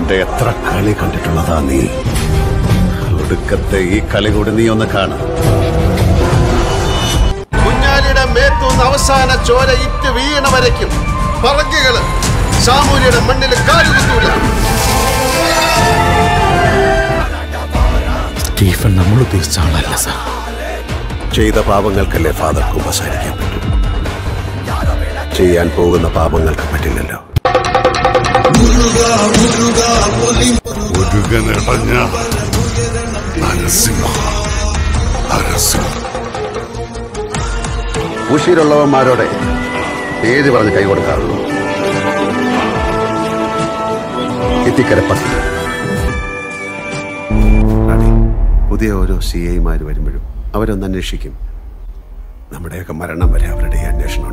എന്റെ എത്ര കളി കണ്ടിട്ടുള്ളതാ നീ ഒടുക്കത്തെ ഈ കളി കൂടി നീ ഒന്ന് കാണും കുഞ്ഞാലിയുടെ മേത്തൂന്ന് അവസാന ചോര ഇറ്റ് വീണ വരയ്ക്കും പറക്കുകള് സാമൂലിയുടെ മണ്ണിൽ കാലുകുത്തൂല സ്റ്റീഫൻ നമ്മൾ ഉദ്ദേശിച്ച ആളല്ല സാർ ചെയ്ത പാപങ്ങൾക്കല്ലേ ഫാദർ കുമ്പസാരിക്കാൻ പറ്റൂ ചെയ്യാൻ പോകുന്ന പാപങ്ങൾക്ക് പറ്റില്ലല്ലോ മുരുകനടഞ്ഞ നരസിംഹ നരസിംഹ ഉഷിരുള്ളവന്മാരോടെ പേര് പറഞ്ഞ് കൈ കൊടുക്കാറുള്ളൂ ഇത്തിക്കര പത്ത് റാണി, പുതിയ ഓരോ സി ഐമാര് വരുമ്പോഴും അവരൊന്ന് അന്വേഷിക്കും നമ്മുടെയൊക്കെ മരണം വരെ അവരുടെ ഈ അന്വേഷണം